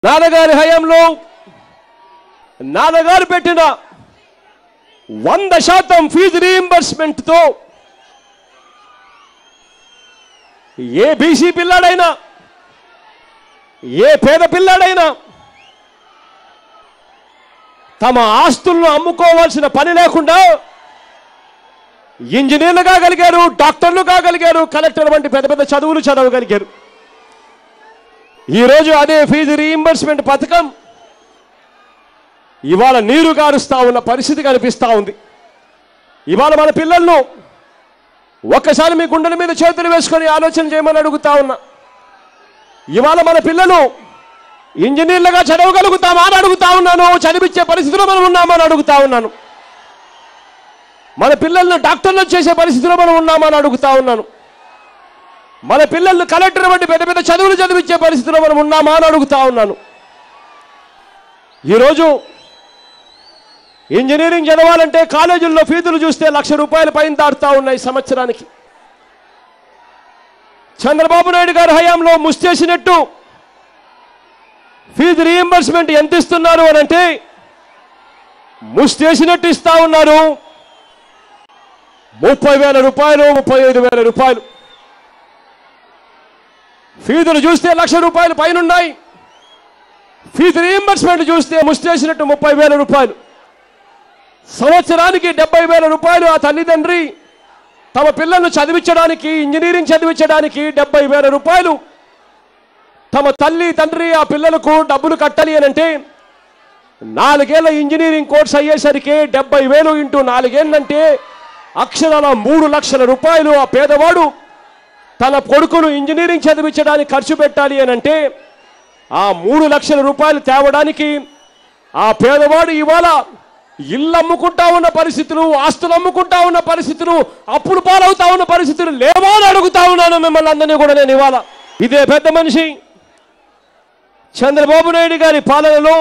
నాన్నగారి హయాంలో నాన్నగారు పెట్టిన వంద శాతం ఫీజు రీయింబర్స్మెంట్తో ఏ బీసీ పిల్లాడైనా ఏ పేద పిల్లాడైనా తమ ఆస్తులను అమ్ముకోవాల్సిన పని లేకుండా ఇంజనీర్లు కాగలిగారు డాక్టర్లు కాగలిగారు కలెక్టర్ వంటి పెద్ద పెద్ద చదువులు చదవగలిగారు ఈరోజు అదే ఫీజు రీయింబర్స్మెంట్ పథకం ఇవాళ నీరు గారుస్తా ఉన్న పరిస్థితి కనిపిస్తా ఉంది ఇవాళ మన పిల్లలను ఒక్కసారి మీ గుండెల మీద చేతులు వేసుకొని ఆలోచన చేయమని అడుగుతా ఉన్నా ఇవాళ మన పిల్లలు ఇంజనీర్లుగా చదవగలుగుతామా అని అడుగుతా ఉన్నాను చదివించే పరిస్థితిలో మనం ఉన్నామని అడుగుతా ఉన్నాను మన పిల్లల్ని డాక్టర్లు చేసే పరిస్థితిలో మనం ఉన్నామని అడుగుతా ఉన్నాను మన పిల్లల్ని కలెక్టర్ వంటి పెద్ద పెద్ద చదువులు చదివించే పరిస్థితిలో మనం ఉన్నామా అని అడుగుతా ఉన్నాను ఈరోజు ఇంజనీరింగ్ చదవాలంటే కాలేజీల్లో ఫీజులు చూస్తే లక్ష రూపాయల పైన దాటుతా ఉన్నాయి సంవత్సరానికి చంద్రబాబు నాయుడు గారి హయాంలో ముస్తేసినట్టు ఫీజు రీఎంబర్స్మెంట్ ఎంత ఇస్తున్నారు అని అంటే ముస్తేసినట్టు ఇస్తా ఉన్నారు ముప్పై వేల రూపాయలు ముప్పై ఐదు వేల రూపాయలు ఫీజులు చూస్తే లక్ష రూపాయలు పైన ఉన్నాయి ఫీజు రీఎంబర్స్మెంట్ చూస్తే ముస్తేసినట్టు ముప్పై వేల రూపాయలు సంవత్సరానికి డెబ్బై వేల రూపాయలు ఆ తల్లిదండ్రి తమ పిల్లలను చదివించడానికి ఇంజనీరింగ్ చదివించడానికి డెబ్బై వేల రూపాయలు తమ తల్లి తండ్రి ఆ పిల్లలకు డబ్బులు కట్టాలి అని అంటే నాలుగేళ్ల ఇంజనీరింగ్ కోర్స్ అయ్యేసరికి డెబ్బై వేలు ఇంటూ నాలుగేళ్ళంటే అక్షరాల మూడు లక్షల రూపాయలు ఆ పేదవాడు తన కొడుకును ఇంజనీరింగ్ చదివించడానికి ఖర్చు పెట్టాలి అని అంటే ఆ మూడు లక్షల రూపాయలు తేవడానికి ఆ పేదవాడు ఇవాళ ఇల్లు అమ్ముకుంటా ఉన్న పరిస్థితులు ఆస్తులు అమ్ముకుంటా ఉన్న పరిస్థితులు అప్పులు పాలవుతా ఉన్న పరిస్థితులు లేవా అని అడుగుతా ఉన్నాను మిమ్మల్ని అందరినీ కూడా నేను ఇవాళ ఇదే పెద్ద మనిషి చంద్రబాబు నాయుడు గారి పాలనలో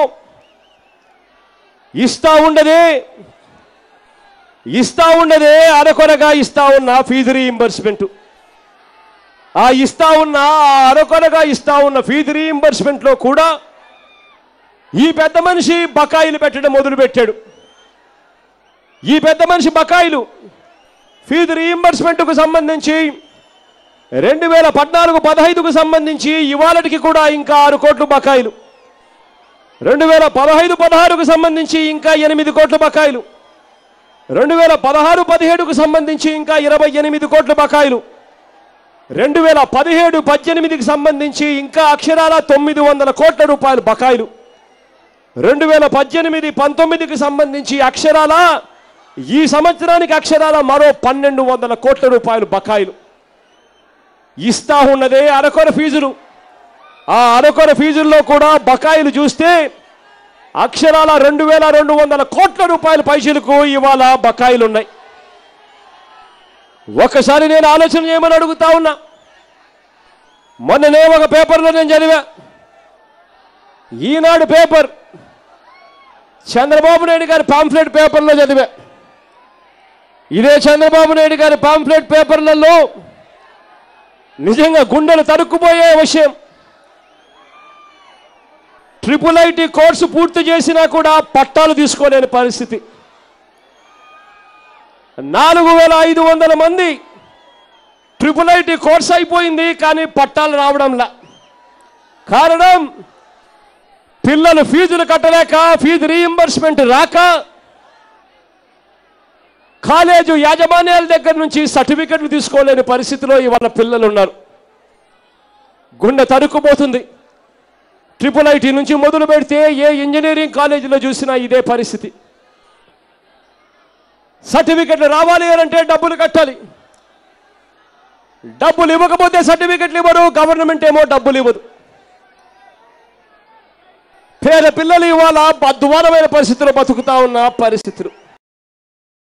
ఇస్తా ఉండదే ఇస్తా ఉండదే అరకొరగా ఇస్తా ఉన్న ఫీజు రీయింబర్స్మెంట్ ఆ ఇస్తా ఉన్న ఆ అరకొరగా ఇస్తా ఉన్న ఫీజు రీయింబర్స్మెంట్ లో కూడా ఈ పెద్ద మనిషి బకాయిలు పెట్టడం మొదలు పెట్టాడు ఈ పెద్ద మనిషి బకాయిలు ఫీజు రీయింబర్స్మెంట్కు సంబంధించి రెండు వేల పద్నాలుగు పదహైదుకు సంబంధించి ఇవాళకి కూడా ఇంకా ఆరు కోట్లు బకాయిలు రెండు వేల పదహైదు పదహారుకు సంబంధించి ఇంకా ఎనిమిది కోట్ల బకాయిలు రెండు వేల పదహారు పదిహేడుకు సంబంధించి ఇంకా ఇరవై ఎనిమిది కోట్ల బకాయిలు రెండు వేల పదిహేడు పద్దెనిమిదికి సంబంధించి ఇంకా అక్షరాల తొమ్మిది వందల కోట్ల రూపాయలు బకాయిలు రెండు వేల పద్దెనిమిది పంతొమ్మిదికి సంబంధించి అక్షరాల ఈ సంవత్సరానికి అక్షరాల మరో పన్నెండు వందల కోట్ల రూపాయలు బకాయిలు ఇస్తా ఉన్నదే అరకొర ఫీజులు ఆ అరకొర ఫీజుల్లో కూడా బకాయిలు చూస్తే అక్షరాల రెండు వేల రెండు వందల కోట్ల రూపాయల పైసలకు ఇవాళ బకాయిలు ఉన్నాయి ఒకసారి నేను ఆలోచన చేయమని అడుగుతా ఉన్నా మొన్ననే ఒక పేపర్లో నేను చదివా ఈనాడు పేపర్ చంద్రబాబు నాయుడు గారి పాంఫ్లెట్ పేపర్లో చదివా ఇదే చంద్రబాబు నాయుడు గారి పాంఫ్లెట్ పేపర్లలో నిజంగా గుండెలు తరుక్కుపోయే విషయం ట్రిపుల్ ఐటీ కోర్సు పూర్తి చేసినా కూడా పట్టాలు తీసుకోలేని పరిస్థితి నాలుగు వేల ఐదు వందల మంది ట్రిపుల్ ఐటీ కోర్స్ అయిపోయింది కానీ పట్టాలు రావడంలా కారణం పిల్లలు ఫీజులు కట్టలేక ఫీజు రీయింబర్స్మెంట్ రాక కాలేజు యాజమాన్యాల దగ్గర నుంచి సర్టిఫికెట్లు తీసుకోలేని పరిస్థితిలో ఇవాళ పిల్లలు ఉన్నారు గుండె తరుక్కుపోతుంది ట్రిపుల్ ఐటీ నుంచి మొదలు పెడితే ఏ ఇంజనీరింగ్ కాలేజీలో చూసినా ఇదే పరిస్థితి సర్టిఫికెట్లు రావాలి అని అంటే డబ్బులు కట్టాలి డబ్బులు ఇవ్వకపోతే సర్టిఫికెట్లు ఇవ్వరు గవర్నమెంట్ ఏమో డబ్బులు ఇవ్వదు పేద పిల్లలు ఇవాళ అధ్వానమైన పరిస్థితులు బతుకుతా ఉన్న పరిస్థితులు